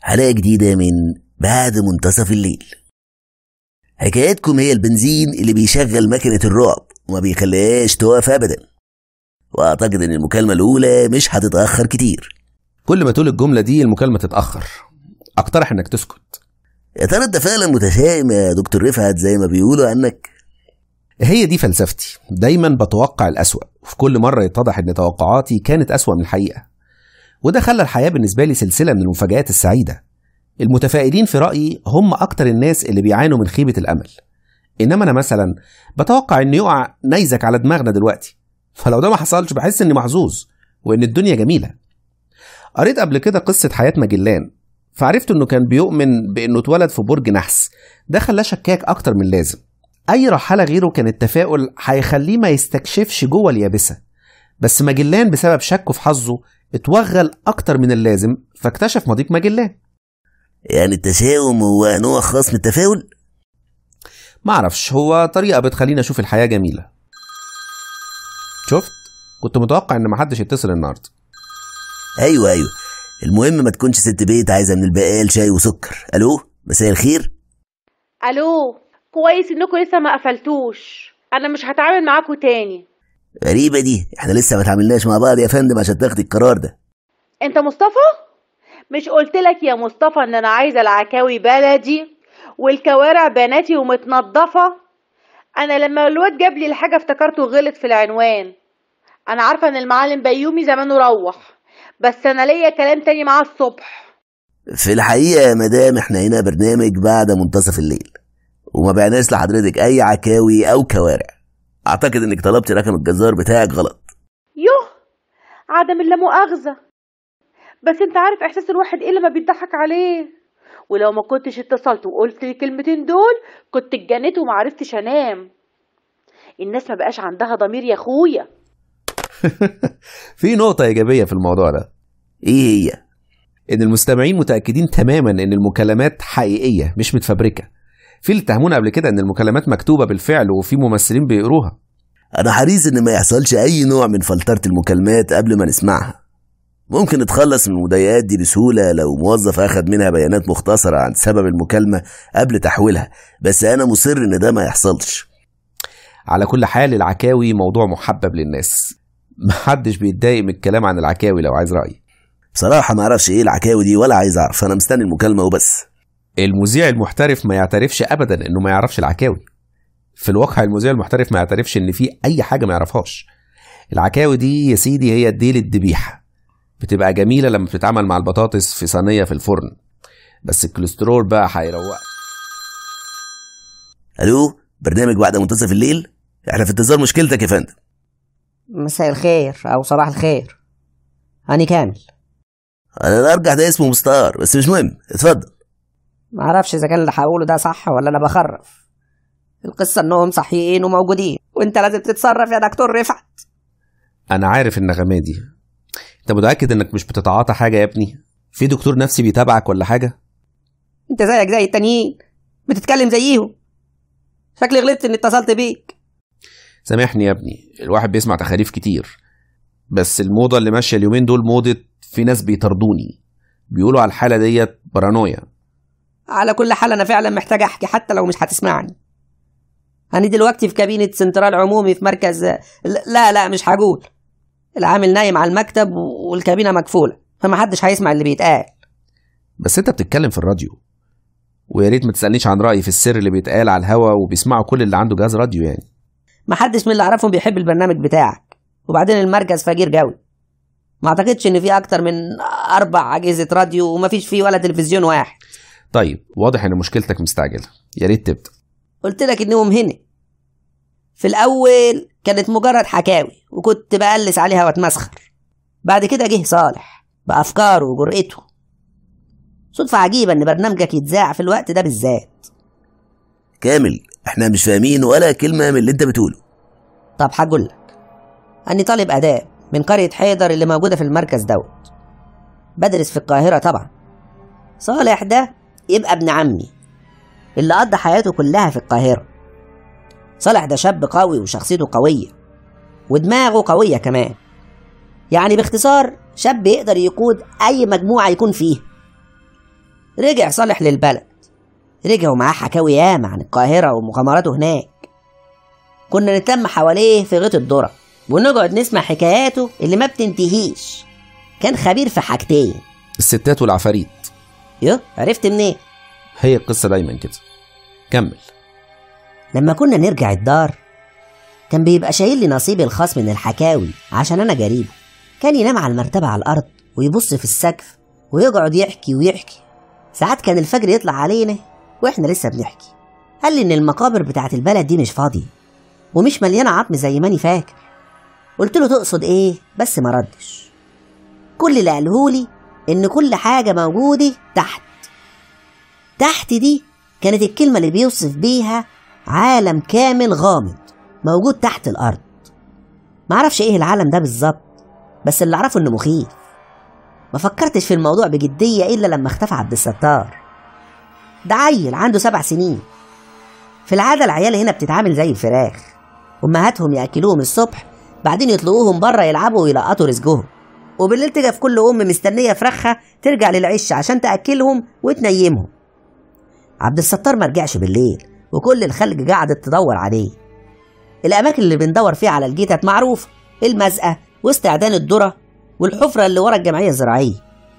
حلقة جديدة من بعد منتصف الليل حكاياتكم هي البنزين اللي بيشغل مكنة الرعب وما بيخليهاش تقف أبدا وأعتقد إن المكالمة الأولى مش هتتأخر كتير كل ما تقول الجملة دي المكالمة تتأخر أقترح إنك تسكت يا ترى أنت فعلا متشائم يا دكتور رفعت زي ما بيقولوا عنك هي دي فلسفتي دايما بتوقع الأسوأ وفي كل مرة يتضح إن توقعاتي كانت أسوأ من الحقيقة وده خلى الحياة بالنسبة لي سلسلة من المفاجآت السعيدة المتفائلين في رأيي هم أكتر الناس اللي بيعانوا من خيبة الأمل إنما أنا مثلا بتوقع إن يقع نيزك على دماغنا دلوقتي فلو ده ما حصلش بحس إني محظوظ وإن الدنيا جميلة قريت قبل كده قصة حياة ماجلان فعرفت إنه كان بيؤمن بإنه اتولد في برج نحس ده خلاه شكاك أكتر من اللازم أي رحالة غيره كان التفاؤل هيخليه ما يستكشفش جوه اليابسة بس ماجلان بسبب شكه في حظه اتوغل أكتر من اللازم فاكتشف مضيق ماجلان يعني التشاؤم هو نوع خاص من التفاؤل معرفش هو طريقة بتخليني أشوف الحياة جميلة شفت؟ كنت متوقع إن محدش يتصل النهاردة أيوه أيوه المهم ما تكونش ست بيت عايزة من البقال شاي وسكر ألو مساء الخير الو كويس انكم لسه ما قفلتوش انا مش هتعامل معاكم تاني غريبة دي احنا لسه ما اتعاملناش مع بعض يا فندم عشان تاخدي القرار ده انت مصطفى مش قلت لك يا مصطفى ان انا عايزه العكاوي بلدي والكوارع بناتي ومتنضفه انا لما الواد جاب لي الحاجه افتكرته غلط في العنوان انا عارفه ان المعلم بيومي زمانه روح بس انا ليا كلام تاني معاه الصبح في الحقيقة يا مدام احنا هنا برنامج بعد منتصف الليل وما بعناش لحضرتك أي عكاوي أو كوارع أعتقد إنك طلبتي رقم الجزار بتاعك غلط يوه عدم اللامؤاخذة بس انت عارف احساس الواحد ايه لما بيضحك عليه ولو ما كنتش اتصلت وقلت لي الكلمتين دول كنت اتجنيت وما عرفتش انام الناس ما بقاش عندها ضمير يا اخويا في نقطة إيجابية في الموضوع ده إيه هي؟ إن المستمعين متأكدين تماما إن المكالمات حقيقية مش متفبركة في اللي اتهمونا قبل كده إن المكالمات مكتوبة بالفعل وفي ممثلين بيقروها أنا حريص إن ما يحصلش أي نوع من فلترة المكالمات قبل ما نسمعها ممكن نتخلص من المضايقات دي بسهولة لو موظف أخد منها بيانات مختصرة عن سبب المكالمة قبل تحويلها بس أنا مصر إن ده ما يحصلش على كل حال العكاوي موضوع محبب للناس محدش بيتضايق من الكلام عن العكاوي لو عايز رأيي بصراحة ما أعرفش إيه العكاوي دي ولا عايز أعرف أنا مستني المكالمة وبس المذيع المحترف ما يعترفش ابدا انه ما يعرفش العكاوي في الواقع المذيع المحترف ما يعترفش ان في اي حاجه ما يعرفهاش العكاوي دي يا سيدي هي الديل الذبيحه بتبقى جميله لما بتتعمل مع البطاطس في صينيه في الفرن بس الكوليسترول بقى هيروقك ألو برنامج بعد منتصف الليل احنا في انتظار مشكلتك يا فندم مساء الخير أو صباح الخير أنا كامل أنا الأرجح ده اسمه مستعار بس مش مهم اتفضل معرفش إذا كان اللي هقوله ده صح ولا أنا بخرف القصة إنهم صحيين وموجودين وأنت لازم تتصرف يا دكتور رفعت انا عارف النغمه دي انت متاكد انك مش بتتعاطى حاجه يا ابني في دكتور نفسي بيتابعك ولا حاجه أنت زيك زي التانيين بتتكلم زيهم شكلي غلطت إني اتصلت بيك سامحني يا ابني الواحد بيسمع تخاريف كتير بس الموضه اللي ماشيه اليومين دول موضه في ناس بيطردوني بيقولوا على الحاله ديت بارانويا على كل حال أنا فعلا محتاج أحكي حتى لو مش هتسمعني أنا دلوقتي في كابينة سنترال عمومي في مركز لا لا مش هقول العامل نايم على المكتب والكابينة مقفولة فمحدش هيسمع اللي بيتقال بس انت بتتكلم في الراديو ويا ريت ما تسالنيش عن رايي في السر اللي بيتقال على الهوا وبيسمعوا كل اللي عنده جهاز راديو يعني محدش من اللي اعرفهم بيحب البرنامج بتاعك وبعدين المركز فقير قوي ما اعتقدش ان في اكتر من اربع اجهزه راديو ومفيش فيه ولا تلفزيون واحد طيب واضح ان مشكلتك مستعجله يا ريت تبدا قلت لك انهم هنا في الاول كانت مجرد حكاوي وكنت بقلس عليها واتمسخر بعد كده جه صالح بافكاره وجرأته صدفة عجيبة إن برنامجك يتذاع في الوقت ده بالذات كامل احنا مش فاهمين ولا كلمة من اللي انت بتقوله طب هقول لك أني طالب آداب من قرية حيدر اللي موجودة في المركز دوت بدرس في القاهرة طبعا صالح ده يبقى ابن عمي اللي قضى حياته كلها في القاهرة صالح ده شاب قوي وشخصيته قوية ودماغه قوية كمان يعني باختصار شاب يقدر يقود أي مجموعة يكون فيها رجع صالح للبلد رجع ومعاه حكاوي ياما عن القاهرة ومغامراته هناك كنا نتلم حواليه في غيط الذرة ونقعد نسمع حكاياته اللي ما بتنتهيش كان خبير في حاجتين الستات والعفاريت يو عرفت منين هي القصة دايما كده كمل لما كنا نرجع الدار كان بيبقى شايل لي نصيبي الخاص من الحكاوي عشان انا جريبه كان ينام على المرتبة على الارض ويبص في السقف ويقعد يحكي ويحكي ساعات كان الفجر يطلع علينا واحنا لسه بنحكي قال لي ان المقابر بتاعت البلد دي مش فاضية ومش مليانة عظم زي ماني فاكر قلت له تقصد ايه بس ما ردش كل اللي قالهولي ان كل حاجة موجودة تحت تحت دي كانت الكلمة اللي بيوصف بيها عالم كامل غامض موجود تحت الأرض معرفش ايه العالم ده بالظبط بس اللي اعرفه انه مخيف ما فكرتش في الموضوع بجدية إلا لما اختفى عبد الستار ده عيل عنده سبع سنين في العادة العيال هنا بتتعامل زي الفراخ أمهاتهم يأكلوهم الصبح بعدين يطلقوهم بره يلعبوا ويلقطوا رزقهم وبالليل تجي في كل أم مستنية فراخها ترجع للعش عشان تأكلهم وتنيمهم عبد الستار ما رجعش بالليل وكل الخلق قعدت تدور عليه الأماكن اللي بندور فيها على الجيتات معروفة المزقة واستعدان الذرة والحفرة اللي ورا الجمعية الزراعية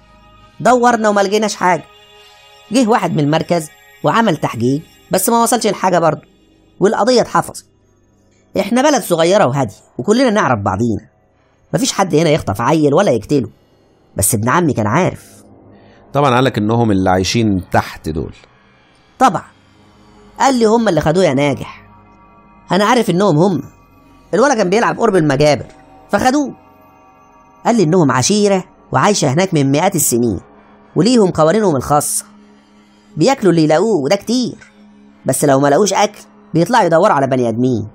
دورنا وما لقيناش حاجة جه واحد من المركز وعمل تحقيق بس ما وصلش لحاجة برضه والقضية اتحفظت احنا بلد صغيرة وهادية وكلنا نعرف بعضينا مفيش حد هنا يخطف عيل ولا يقتله بس ابن عمي كان عارف طبعا قالك انهم اللي عايشين تحت دول طبعا قال لي هم اللي خدوه يا ناجح انا عارف انهم هم الولد كان بيلعب قرب المجابر فخدوه قال لي انهم عشيره وعايشه هناك من مئات السنين وليهم قوانينهم الخاصه بياكلوا اللي يلاقوه وده كتير بس لو ما لاقوش اكل بيطلعوا يدوروا على بني ادمين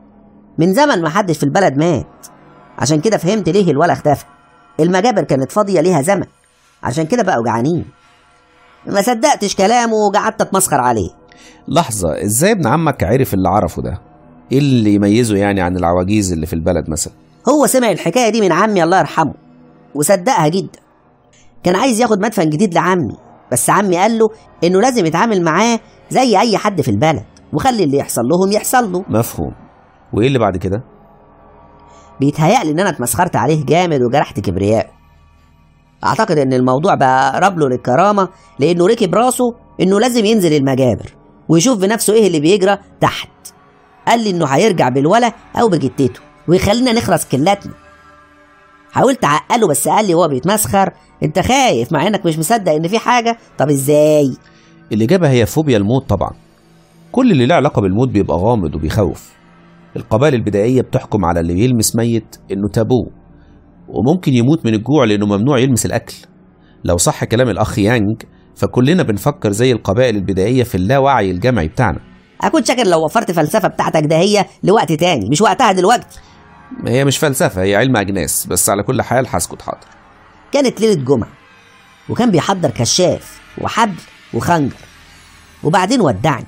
من زمن ما حدش في البلد مات عشان كده فهمت ليه الولا اختفى المجابر كانت فاضيه ليها زمن عشان كده بقوا جعانين ما صدقتش كلامه وقعدت اتمسخر عليه لحظة ازاي ابن عمك عرف اللي عرفه ده ايه اللي يميزه يعني عن العواجيز اللي في البلد مثلا هو سمع الحكايه دي من عمي الله يرحمه وصدقها جدا كان عايز ياخد مدفن جديد لعمي بس عمي قال له انه لازم يتعامل معاه زي اي حد في البلد وخلي اللي يحصل لهم يحصل له مفهوم وايه اللي بعد كده بيتهيألي ان انا اتمسخرت عليه جامد وجرحت كبرياءه اعتقد ان الموضوع بقى قرب له للكرامه لانه ركب راسه انه لازم ينزل المجابر ويشوف بنفسه ايه اللي بيجرى تحت قال لي انه هيرجع بالولا او بجتته ويخلينا نخرس كلاتنا حاولت اعقله بس قال لي وهو بيتمسخر انت خايف مع انك مش مصدق ان في حاجه طب ازاي الإجابة هي فوبيا الموت طبعا كل اللي له علاقة بالموت بيبقى غامض وبيخوف القبائل البدائية بتحكم على اللي يلمس ميت إنه تابو وممكن يموت من الجوع لأنه ممنوع يلمس الأكل لو صح كلام الأخ يانج فكلنا بنفكر زي القبائل البدائية في اللاوعي الجمعي بتاعنا اكون شاكر لو وفرت فلسفه بتاعتك ده هي لوقت تاني مش وقتها دلوقتي هي مش فلسفة هي علم أجناس بس على كل حال هسكت حاضر كانت ليله جمعه وكان بيحضر كشاف وحبل وخنجر وبعدين ودعني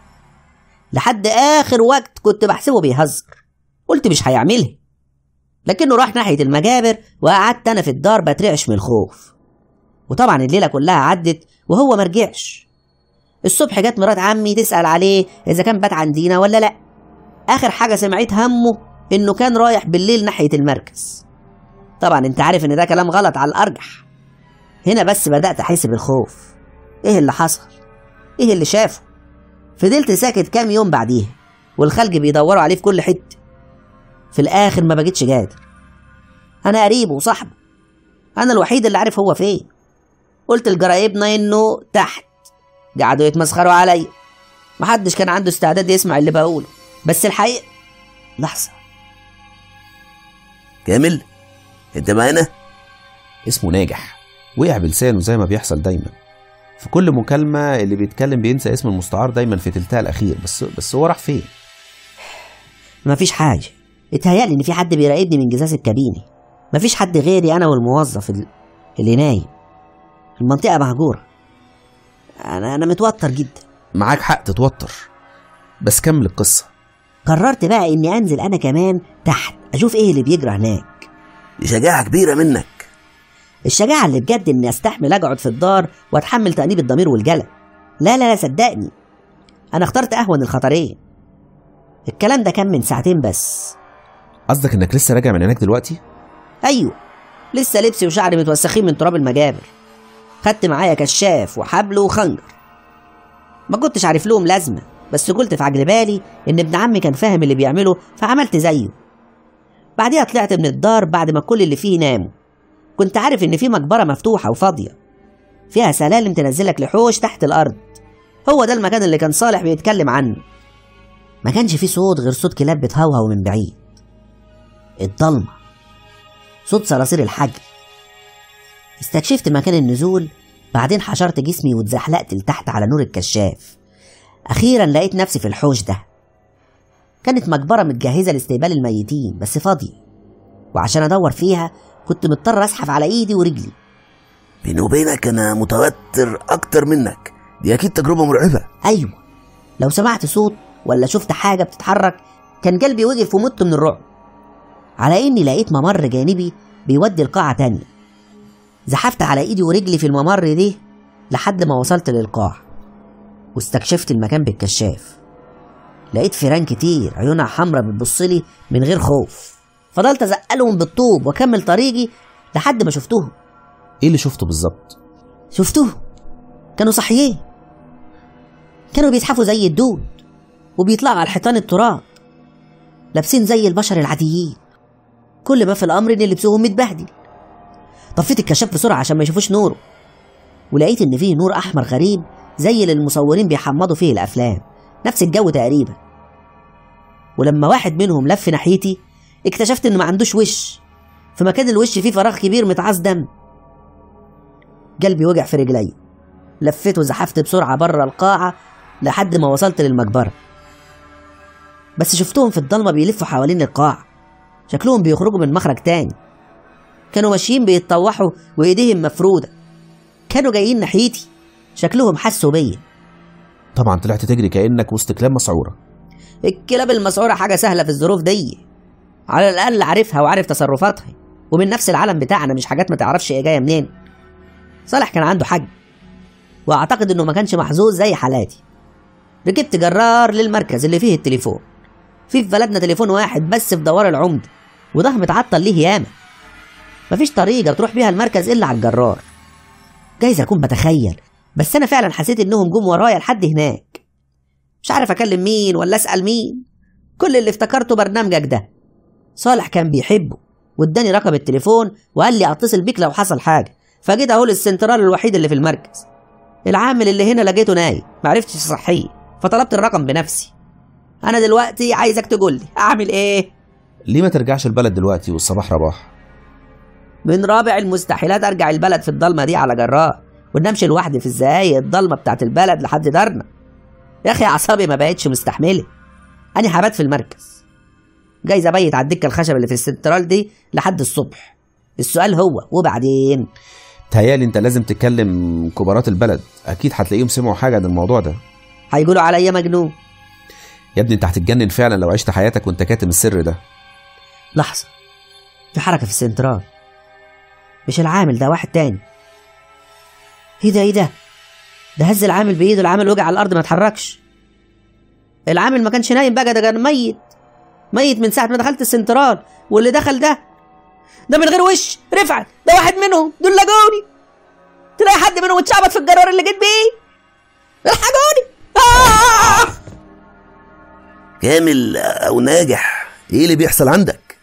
لحد اخر وقت كنت بحسبه بيهزر قلت مش هيعملها لكنه راح ناحيه المجابر وقعدت انا في الدار بترعش من الخوف وطبعا الليله كلها عدت وهو مرجعش الصبح جت مرات عمي تسال عليه اذا كان بات عندنا ولا لا اخر حاجه سمعت همه انه كان رايح بالليل ناحيه المركز طبعا انت عارف ان ده كلام غلط على الارجح هنا بس بدات احس بالخوف ايه اللي حصل ايه اللي شافه فضلت ساكت كام يوم بعديها والخلج بيدوروا عليه في كل حته في الاخر ما بقتش قادر انا قريبه وصاحبه انا الوحيد اللي عارف هو فين قلت لجرايبنا انه تحت قعدوا يتمسخروا عليا محدش كان عنده استعداد يسمع اللي بقوله بس الحقيقه لحظه كامل انت معانا اسمه ناجح وقع بلسانه زي ما بيحصل دايما في كل مكالمة اللي بيتكلم بينسى اسم المستعار دايما في تلتها الأخير بس بس هو راح فين؟ مفيش حاجه اتهيألي ان في حد بيراقبني من جزاز الكابينه مفيش حد غيري انا والموظف ال- اللي نايم المنطقه مهجوره انا انا متوتر جدا معاك حق تتوتر بس كمل القصة قررت بقى اني انزل انا كمان تحت اشوف ايه اللي بيجرى هناك دي شجاعة كبيرة منك الشجاعة اللي بجد إني أستحمل أقعد في الدار وأتحمل تأنيب الضمير والجلد لا لا لا صدقني أنا اخترت أهون الخطرين الكلام ده كان من ساعتين بس قصدك انك لسه راجع من هناك دلوقتي أيوه لسه لبسي وشعري متوسخين من تراب المجابر خدت معايا كشاف وحبل وخنجر ما كنتش عارف لهم لازمة بس قلت في عجل بالي إن ابن عمي كان فاهم اللي بيعمله فعملت زيه بعديها طلعت من الدار بعد ما كل اللي فيه ناموا كنت عارف إن في مقبرة مفتوحة وفاضية فيها سلالم تنزلك لحوش تحت الأرض هو ده المكان اللي كان صالح بيتكلم عنه ما كانش فيه صوت غير صوت كلاب بتهوهو من بعيد الضلمة صوت صراصير الحجر استكشفت مكان النزول بعدين حشرت جسمي واتزحلقت لتحت على نور الكشاف أخيرا لقيت نفسي في الحوش ده كانت مقبرة متجهزة لاستقبال الميتين بس فاضية وعشان أدور فيها كنت مضطر أزحف على إيدي ورجلي بيني وبينك انا متوتر اكتر منك دي اكيد تجربه مرعبه أيوة لو سمعت صوت ولا شفت حاجة بتتحرك كان قلبي وقف ومت من الرعب على إني لقيت ممر جانبي بيودي القاعة تانية زحفت على إيدي ورجلي في الممر دي لحد ما وصلت للقاع واستكشفت المكان بالكشاف لقيت فيران كتير عيونها حمرا بتبصلي من غير خوف فضلت أزقلهم بالطوب وأكمل طريقي لحد ما شفتهم ايه اللي شفته بالظبط شفتوهم كانوا صحيين كانوا بيزحفوا زي الدود وبيطلعوا على الحيطان التراب لابسين زي البشر العاديين كل ما في الامر ان لبسهم متبهدل طفيت الكشاف بسرعه عشان ما يشوفوش نوره ولقيت ان فيه نور احمر غريب زي اللي المصورين بيحمضوا فيه الافلام نفس الجو تقريبا ولما واحد منهم لف ناحيتي اكتشفت انه ما عندوش وش في مكان الوش فيه فراغ كبير متعاص دم قلبي وجع في رجلي لفيت وزحفت بسرعة بره القاعة لحد ما وصلت للمقبرة بس شفتهم في الضلمة بيلفوا حوالين القاعة شكلهم بيخرجوا من مخرج تاني كانوا ماشيين بيتطوحوا وإيديهم مفرودة كانوا جايين ناحيتي شكلهم حسوا بيا طبعا طلعت تجري كانك وسط كلاب مسعوره الكلاب المسعورة حاجة سهلة في الظروف دي على الأقل عارفها وعارف تصرفاتها ومن نفس العالم بتاعنا مش حاجات ما تعرفش هي جاية منين صالح كان عنده حج واعتقد انه ما كانش محظوظ زي حالاتي ركبت جرار للمركز اللي فيه التليفون في في بلدنا تليفون واحد بس في دوار العمدة وده متعطل ليه ياما مفيش طريقة تروح بيها المركز إلا على الجرار جايز أكون بتخيل بس أنا فعلا حسيت إنهم جم ورايا لحد هناك مش عارف أكلم مين ولا أسأل مين كل اللي افتكرته برنامجك ده صالح كان بيحبه واداني رقم التليفون وقال لي اتصل بيك لو حصل حاجه فجيت اهو للسنترال الوحيد اللي في المركز العامل اللي هنا لقيته نايم معرفتش اصحيه فطلبت الرقم بنفسي انا دلوقتي عايزك تقول لي اعمل ايه ليه ما ترجعش البلد دلوقتي والصباح رباح من رابع المستحيلات ارجع البلد في الضلمه دي على جرار ونمشي لوحدي في الزقايق الضلمه بتاعت البلد لحد دارنا يا اخي اعصابي ما بقتش مستحمله انا هبات في المركز جايز ابيت على الدكه الخشب اللي في السنترال دي لحد الصبح السؤال هو وبعدين تهيالي انت لازم تكلم كبارات البلد اكيد هتلاقيهم سمعوا حاجه عن الموضوع ده هيقولوا عليا مجنون يا ابني انت هتتجنن فعلا لو عشت حياتك وانت كاتم السر ده لحظه في حركه في السنترال مش العامل ده واحد تاني ايه ده ايه ده ده هز العامل بايده العامل وقع على الارض ما اتحركش العامل ما كانش نايم بقى ده كان ميت ميت من ساعه ما دخلت السنترال واللي دخل ده ده من غير وش رفعت ده واحد منهم دول لقوني تلاقي حد منهم اتشعبط في الجرار اللي جيت بيه الحقوني آه! كامل او ناجح ايه اللي بيحصل عندك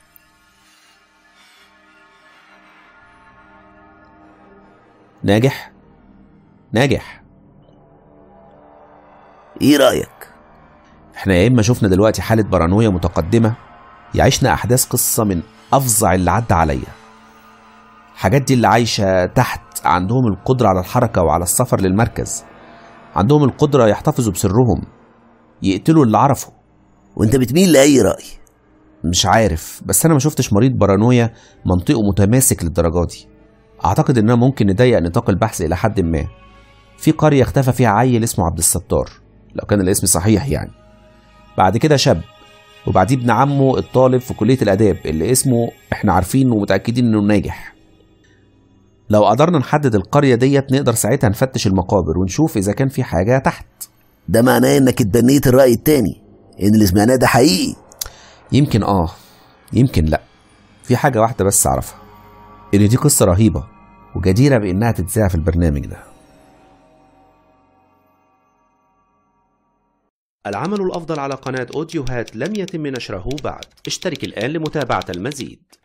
ناجح ناجح ايه رايك احنا يا اما شفنا دلوقتي حاله بارانويا متقدمه يا عشنا احداث قصه من افظع اللي عدى عليا الحاجات دي اللي عايشه تحت عندهم القدره على الحركه وعلى السفر للمركز عندهم القدره يحتفظوا بسرهم يقتلوا اللي عرفوا وانت بتميل لاي راي مش عارف بس انا ما شفتش مريض بارانويا منطقه متماسك للدرجه دي اعتقد اننا ممكن نضيق نطاق البحث الى حد ما في قريه اختفى فيها عيل اسمه عبد الستار لو كان الاسم صحيح يعني بعد كده شاب وبعديه ابن عمه الطالب في كليه الاداب اللي اسمه احنا عارفين ومتاكدين انه ناجح لو قدرنا نحدد القرية ديت نقدر ساعتها نفتش المقابر ونشوف إذا كان في حاجة تحت ده معناه انك اتبنيت الرأي التاني ان اللي سمعناه ده حقيقي يمكن آه يمكن لأ في حاجة واحدة بس أعرفها إن دي قصة رهيبة وجديرة بإنها تتذاع في البرنامج ده العمل الأفضل على قناة أوديوهات لم يتم نشره بعد اشترك الآن لمتابعة المزيد